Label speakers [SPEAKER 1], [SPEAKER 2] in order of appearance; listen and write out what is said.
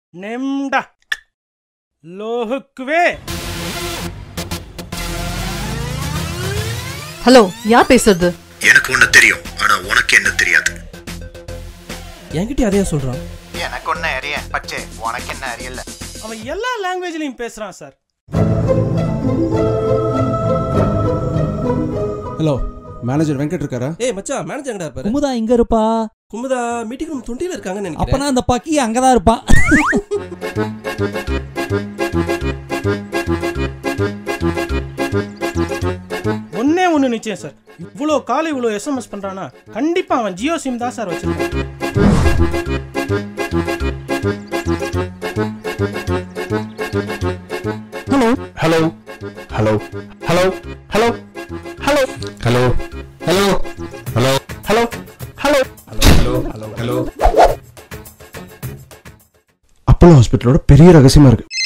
[SPEAKER 1] நெம்டா லோகுக்குவே
[SPEAKER 2] hello யார் பேசுறது
[SPEAKER 3] எனக்கு ஒன்று தெரியும் ஆனா உனக்கு என்ன தெரியாது
[SPEAKER 4] என்கிட்ட அதையா சொல்றான்
[SPEAKER 5] எனக்கு ஒன்றும் அறிய பச்சே உனக்கு என்ன அறியல
[SPEAKER 1] அவன் எல்லா லாங்குவேஜ்லயும் பேசுறான் சார்
[SPEAKER 6] ஹலோ மேனேஜர் வெங்கட் இருக்காரா
[SPEAKER 4] ஏய் மச்சான் மேனேஜர் எங்கடா இருப்பாரு
[SPEAKER 7] குமுதா இங்க இருப்பா
[SPEAKER 4] குமுதா மீட்டிங் ரூம் தொண்டியில இருக்காங்கன்னு நினைக்கிறேன்
[SPEAKER 7] அப்பனா அந்த பக்கி அங்கதான் இருப்பான்
[SPEAKER 1] ஒன்னே ஒன்று நிச்சயம் சார் இவ்வளோ கால் இவ்வளோ எஸ்எம்எஸ் பண்றானா கண்டிப்பா அவன் ஜியோ சிம் தான் சார் வச்சிருக்கான்
[SPEAKER 3] hello hello hello hello hello hello hello hello hello hello hello hello hello hello
[SPEAKER 6] Apollo ஹாஸ்பிட்டலோட பெரிய ரகசியமா இருக்கு